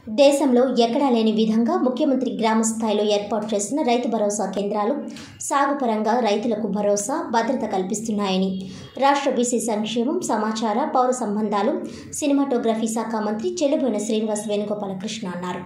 దేశంలో ఎక్కడా లేని విధంగా ముఖ్యమంత్రి గ్రామ స్థాయిలో ఏర్పాటు చేసిన రైతు భరోసా కేంద్రాలు సాగుపరంగా రైతులకు భరోసా భద్రత కల్పిస్తున్నాయని రాష్ట్ర బీసీ సంక్షేమం సమాచార పౌర సంబంధాలు సినిమాటోగ్రఫీ శాఖ మంత్రి చెల్లుబోయిన శ్రీనివాస్ వేణుగోపాలకృష్ణ అన్నారు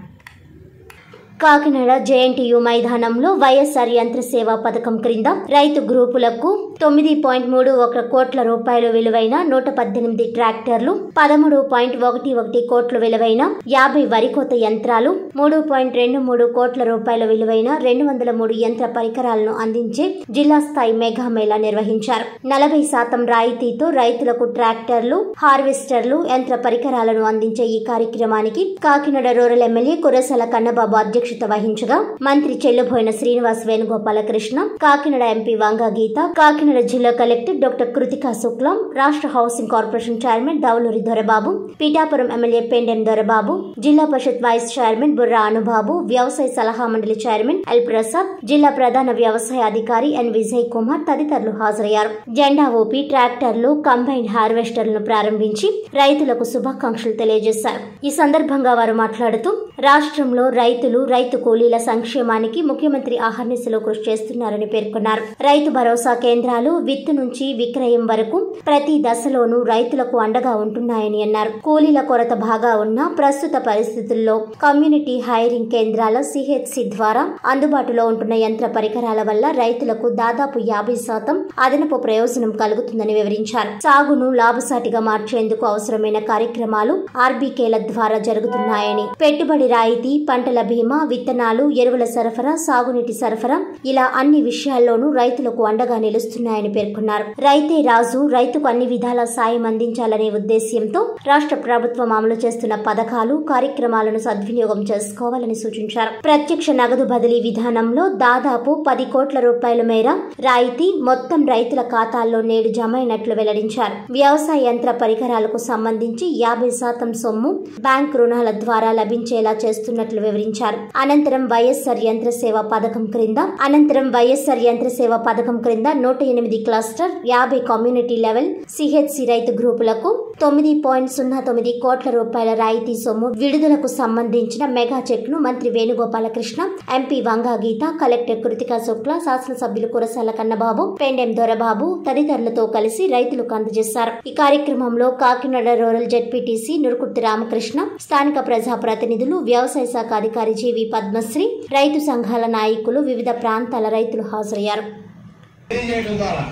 కాకినాడ జేఎన్టీయు మైదానంలో వైఎస్ఆర్ యంత్ర సేవా పథకం క్రింద రైతు గ్రూపులకు తొమ్మిది పాయింట్ మూడు ఒక కోట్ల రూపాయలు విలువైన నూట పద్దెనిమిది ట్రాక్టర్లు పదమూడు పాయింట్ ఒకటి ఒకటి కోట్ల విలువైన యాభై వరికోత యంత్రాలు మూడు పాయింట్ రెండు మూడు కోట్ల రూపాయల విలువైన రెండు వందల మూడు యంత్ర పరికరాలను అందించే జిల్లా స్థాయి మెగా మేళా నిర్వహించారు నలభై శాతం రాయితీతో రైతులకు ట్రాక్టర్లు హార్వెస్టర్లు యంత్ర పరికరాలను అందించే ఈ కార్యక్రమానికి కాకినాడ రూరల్ ఎమ్మెల్యే కురసాల కన్నబాబు అధ్యక్షత వహించగా మంత్రి చెల్లుబోయిన శ్రీనివాస్ వేణుగోపాలకృష్ణ కాకినాడ ఎంపీ వంగా గీత కాకినాడ జిల్లా కలెక్టర్ డాక్టర్ కృతికా శుక్లం రాష్ట్ర housing corporation chairman Dauluri Dorababu Pithapuram MLA Pendem Dorababu Zilla Parishad vice chairman Burra Anubabu వ్యవసాయ సలహా మండలి చైర్మన్ ఎల్ ప్రసాద్ జిల్లా ప్రధాన వ్యవసాయ అధికారి ఎన్ విజయ్ కుమార్ తదితరులు హాజరయ్యారు జెండా ఊపి ట్రాక్టర్లు కంబైన్ హార్వెస్టర్లను ప్రారంభించి రైతులకు శుభాకాంక్షలు తెలియజేశారు ఈ సందర్భంగా వారు మాట్లాడుతూ రాష్ట్రంలో రైతులు రైతు కూలీల సంక్షేమానికి ముఖ్యమంత్రి అహర్నిశలో కృషి చేస్తున్నారని పేర్కొన్నారు రైతు భరోసా కేంద్రాలు విత్తు నుంచి విక్రయం వరకు ప్రతి దశలోనూ రైతులకు అండగా ఉంటున్నాయని అన్నారు కూలీల కొరత బాగా ఉన్న ప్రస్తుత పరిస్థితుల్లో కమ్యూనిటీ హైరింగ్ కేంద్రాల సిహెచ్సి ద్వారా అందుబాటులో ఉంటున్న యంత్ర పరికరాల వల్ల రైతులకు దాదాపు యాభై శాతం అదనపు ప్రయోజనం కలుగుతుందని వివరించారు సాగును లాభసాటిగా మార్చేందుకు అవసరమైన కార్యక్రమాలు ఆర్బీకేల ద్వారా జరుగుతున్నాయని పెట్టుబడి రాయితీ పంటల బీమా విత్తనాలు ఎరువుల సరఫరా సాగునీటి సరఫరా ఇలా అన్ని విషయాల్లోనూ రైతులకు అండగా నిలుస్తున్నాయని పేర్కొన్నారు రైతే రాజు రైతుకు అన్ని విధాల సాయం అందించాలనే ఉద్దేశ్యంతో రాష్ట్ర ప్రభుత్వం అమలు చేస్తున్న పథకాలు కార్యక్రమాలను సద్వినియోగం చేసుకోవాలని సూచించారు ప్రత్యక్ష నగదు బదిలీ విధానంలో దాదాపు పది కోట్ల రూపాయల మేర రాయితీ మొత్తం రైతుల ఖాతాల్లో నేడు జమ అయినట్లు వెల్లడించారు వ్యవసాయ యంత్ర పరికరాలకు సంబంధించి యాభై శాతం సొమ్ము బ్యాంక్ రుణాల ద్వారా లభించేలా చేస్తున్నట్లు వివరించారు అనంతరం వైఎస్ఆర్ యంత్ర సేవ పథకం క్రింద అనంతరం వైఎస్ఆర్ యంత్ర సేవ పథకం క్రింద నూట ఎనిమిది క్లస్టర్ యాభై కమ్యూనిటీ లెవెల్ సిహెచ్సి రైతు గ్రూపులకు తొమ్మిది పాయింట్ సున్నా తొమ్మిది కోట్ల రూపాయల రాయితీ సొమ్ము విడుదలకు సంబంధించిన మెగా చెక్ ను మంత్రి వేణుగోపాలకృష్ణ ఎంపీ వంగా గీత కలెక్టర్ కృతికా శుక్ల శాసనసభ్యులు కురసాల కన్నబాబు పెండెం దొరబాబు తదితరులతో కలిసి రైతులకు అందజేశారు ఈ కార్యక్రమంలో కాకినాడ రూరల్ జెడ్పీటీసీ నురుకుర్తి రామకృష్ణ స్థానిక ప్రజా ప్రతినిధులు వ్యవసాయ శాఖ అధికారి జీవి పద్మశ్రీ రైతు సంఘాల నాయకులు వివిధ ప్రాంతాల రైతులు హాజరయ్యారు తెలియజేయడం ద్వారా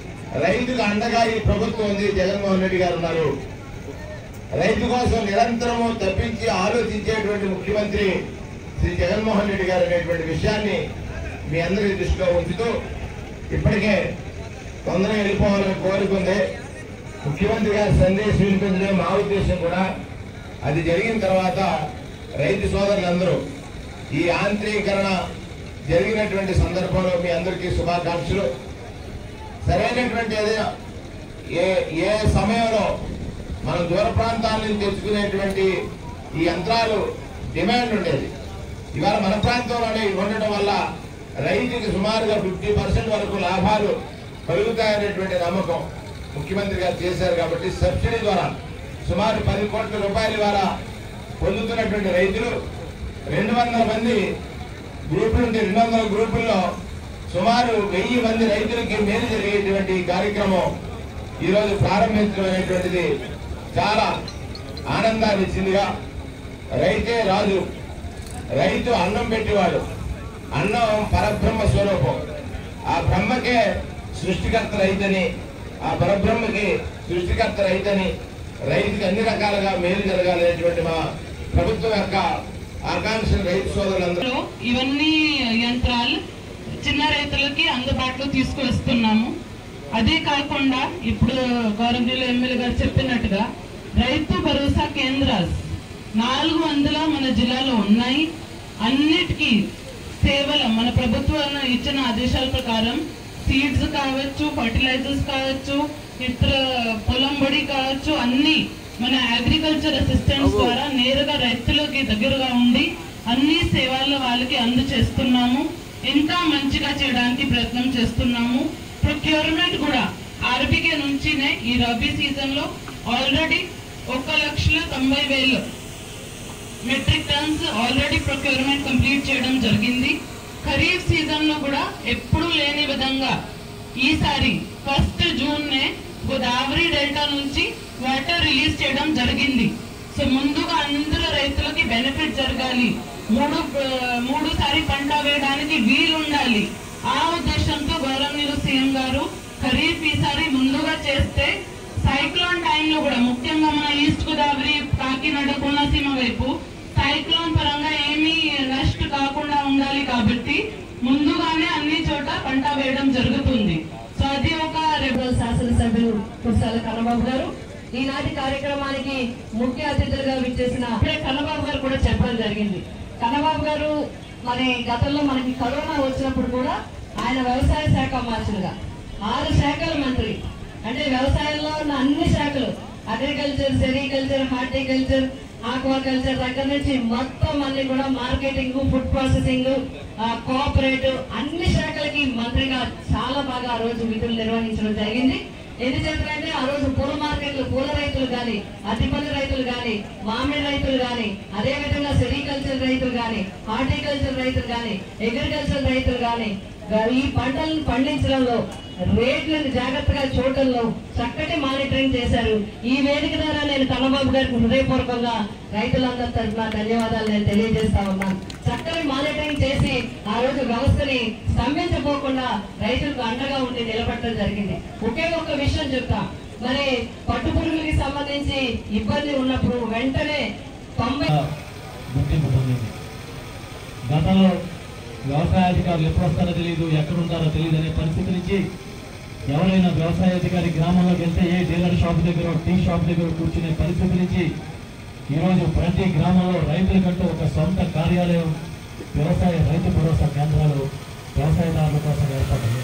రైతుకు అండగా ఈ ప్రభుత్వం ఉంది జగన్మోహన్ రెడ్డి గారు ఉన్నారు రైతు కోసం నిరంతరము తప్పించి ఆలోచించేటువంటి ముఖ్యమంత్రి శ్రీ జగన్మోహన్ రెడ్డి గారు అనేటువంటి విషయాన్ని మీ అందరి దృష్టిలో ఉంచుతూ ఇప్పటికే తొందరగా వెళ్ళిపోవాలని కోరుకుంది ముఖ్యమంత్రి గారి సందేశం వినిపించడం మా ఉద్దేశం కూడా అది జరిగిన తర్వాత రైతు సోదరులందరూ ఈ యాంత్రీకరణ జరిగినటువంటి సందర్భంలో మీ అందరికీ శుభాకాంక్షలు సరైనటువంటి ఏదైనా ఏ ఏ సమయంలో మనం దూర ప్రాంతాల నుంచి తెచ్చుకునేటువంటి ఈ యంత్రాలు డిమాండ్ ఉండేది ఇవాళ మన ప్రాంతంలోనే ఇవి ఉండటం వల్ల రైతుకి సుమారుగా ఫిఫ్టీ పర్సెంట్ వరకు లాభాలు కలుగుతాయనేటువంటి నమ్మకం ముఖ్యమంత్రి గారు చేశారు కాబట్టి సబ్సిడీ ద్వారా సుమారు పది కోట్ల రూపాయల ద్వారా పొందుతున్నటువంటి రైతులు రెండు వందల మంది గ్రూపులు ఉంటే రెండు వందల గ్రూపుల్లో సుమారు వెయ్యి మంది రైతులకి మేలు జరిగేటువంటి ఈ కార్యక్రమం ఈరోజు ప్రారంభించడం అనేటువంటిది చాలా ఆనందాన్ని ఇచ్చిందిగా రైతే రాజు రైతు అన్నం పెట్టేవాడు అన్నం పరబ్రహ్మ స్వరూపం ఆ బ్రహ్మకే సృష్టికర్త రైతని ఆ పరబ్రహ్మకి సృష్టికర్త రైతని రైతుకి అన్ని రకాలుగా మేలు జరగాలనేటువంటి మా ప్రభుత్వం యొక్క ఆకాంక్షలు రైతు సోదరులందరూ లో ఇవన్నీ యంత్రాలు చిన్న రైతులకి అందుబాటులో తీసుకొస్తున్నాము అదే కాకుండా ఇప్పుడు గౌరవనీయులు ఎమ్మెల్యే గారు చెప్పినట్టుగా రైతు భరోసా కేంద్రాలు నాలుగు వందల మన జిల్లాలో ఉన్నాయి అన్నిటికీ సేవలు మన ప్రభుత్వం ఇచ్చిన ఆదేశాల ప్రకారం సీడ్స్ కావచ్చు ఫర్టిలైజర్స్ కావచ్చు ఇతర పొలం బడి కావచ్చు అన్ని మన అగ్రికల్చర్ అసిస్టెంట్స్ ద్వారా నేరుగా రైతులకి దగ్గరగా ఉండి అన్ని సేవలు వాళ్ళకి అందజేస్తున్నాము ఇంకా మంచిగా చేయడానికి ప్రయత్నం చేస్తున్నాము ప్రొక్యూర్మెంట్ కూడా ఆర్బీకే నుంచినే ఈ రబీ సీజన్ లో ఆల్రెడీ ఒక లక్షల తొంభై వేలు metric tons already procurement complete చేయడం జరిగింది ఖరీఫ్ సీజన్ లో కూడా ఎప్పుడూ లేని విధంగా ఈసారి ఫస్ట్ జూన్ నే గోదావరి డెల్టా నుంచి వాటర్ రిలీజ్ చేయడం జరిగింది సో ముందుగా అందరూ రైతులకి బెనిఫిట్ జరగాలి మూడు ఆ, మూడు సారి పంట వేయడానికి వీలు ఉండాలి ఆ ఉద్దేశంతో గౌరవనీయులు సీఎం గారు ఖరీఫ్ ఈసారి ముందుగా చేస్తే సైక్లోన్ టైంలో కూడా ముఖ్యంగా మన ఈస్ట్ గోదావరి కాకినాడ కోనసీమ వైపు సైక్లోన్ పరంగా ఏమీ నష్ట కాకుండా ఉండాలి కాబట్టి ముందుగానే అన్ని చోట పంట వేయడం జరుగుతుంది సో అది ఒక రేపు శాసనసభ్యులు కుర్సాల కన్నబాబు గారు ఈనాటి కార్యక్రమానికి ముఖ్య అతిథులుగా విచ్చేసిన అప్పుడే కన్నబాబు గారు కూడా చెప్పడం జరిగింది కన్నబాబు గారు మరి గతంలో మనకి కరోనా వచ్చినప్పుడు కూడా ఆయన వ్యవసాయ శాఖ మార్చులుగా ఆరు శాఖల మంత్రి అంటే వ్యవసాయంలో ఉన్న అన్ని శాఖలు అగ్రికల్చర్ సెరికల్చర్ హార్టికల్చర్ ఆక్వాకల్చర్ దగ్గర నుంచి మొత్తం అన్ని కూడా మార్కెటింగ్ ఫుడ్ ప్రాసెసింగ్ కోఆపరేటివ్ అన్ని శాఖలకి మంత్రిగా చాలా బాగా ఆ రోజు విధులు నిర్వహించడం జరిగింది ఎందుచేతంటే ఆ రోజు పూల మార్కెట్లు పూల రైతులు గాని అరటిపల్లి రైతులు గాని మామిడి రైతులు గాని అదే విధంగా సెరికల్చర్ రైతులు గాని హార్టికల్చర్ రైతులు గాని అగ్రికల్చర్ రైతులు గాని ఈ పంటలను పండించడంలో రేట్లను జాగ్రత్తగా చూడటంలో చక్కటి మానిటరింగ్ చేశారు ఈ వేదిక ద్వారా నేను కన్నబాబు గారికి హృదయపూర్వకంగా రైతులందరి తరఫున ధన్యవాదాలు నేను తెలియజేస్తా ఉన్నాను చక్కని మానిటరింగ్ చేసి ఆ రోజు వ్యవస్థని స్తంభించపోకుండా రైతులకు అండగా ఉండి నిలబడటం జరిగింది ఒకే ఒక్క విషయం చెప్తా మరి పట్టు పురుగులకి సంబంధించి ఇబ్బంది ఉన్నప్పుడు వెంటనే తొంభై గుర్తింపు పొందింది గతంలో వ్యవసాయ అధికారులు ఎప్పుడు వస్తారో తెలియదు ఎక్కడ ఉంటారో తెలియదు అనే పరిస్థితి నుంచి ఎవరైనా వ్యవసాయ అధికారి గ్రామంలోకి వెళ్తే ఏ డీలర్ షాప్ దగ్గర టీ షాప్ దగ్గర కూర్చునే పరిస్థితి నుంచి ఈరోజు ప్రతి గ్రామంలో రైతులకంటూ ఒక సొంత కార్యాలయం వ్యవసాయ రైతు భరోసా కేంద్రాలు వ్యవసాయదారుల కోసం ఏర్పడింది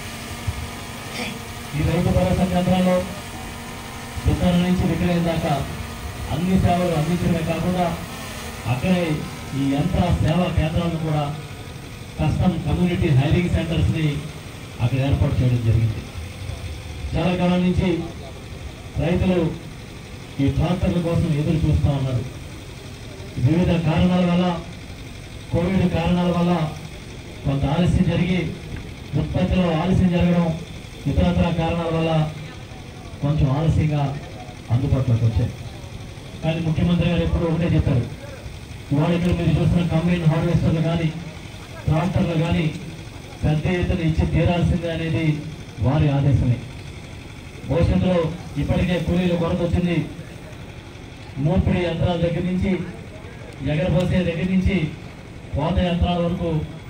ఈ రైతు భరోసా కేంద్రాల్లో విత్తనం నుంచి విక్రయం దాకా అన్ని సేవలు అందించడమే కాకుండా అక్కడే ఈ యంత్ర సేవా కేంద్రాలను కూడా కస్టమ్ కమ్యూనిటీ హైరింగ్ సెంటర్స్ని అక్కడ ఏర్పాటు చేయడం జరిగింది చాలా కాలం నుంచి రైతులు ఈ ట్రాక్టర్ల కోసం ఎదురు చూస్తూ ఉన్నారు వివిధ కారణాల వల్ల కోవిడ్ కారణాల వల్ల కొంత ఆలస్యం జరిగి ఉత్పత్తిలో ఆలస్యం జరగడం ఇతరత్ర కారణాల వల్ల కొంచెం ఆలస్యంగా అందుబాటులోకి వచ్చాయి కానీ ముఖ్యమంత్రి గారు ఎప్పుడూ ఒకటే చెప్పారు ఇవాళ ఇక్కడ మీరు చూస్తున్న కంబైన్ హార్వెస్టర్లు కానీ ట్రాక్టర్లు కానీ పెద్ద ఎత్తున ఇచ్చి తీరాల్సిందే అనేది వారి ఆదేశమే భవిష్యత్తులో ఇప్పటికే కూలీల కొరత వచ్చింది మూర్పిడి యంత్రాల దగ్గర నుంచి ఎగరబోసే దగ్గర నుంచి కోత యంత్రాల వరకు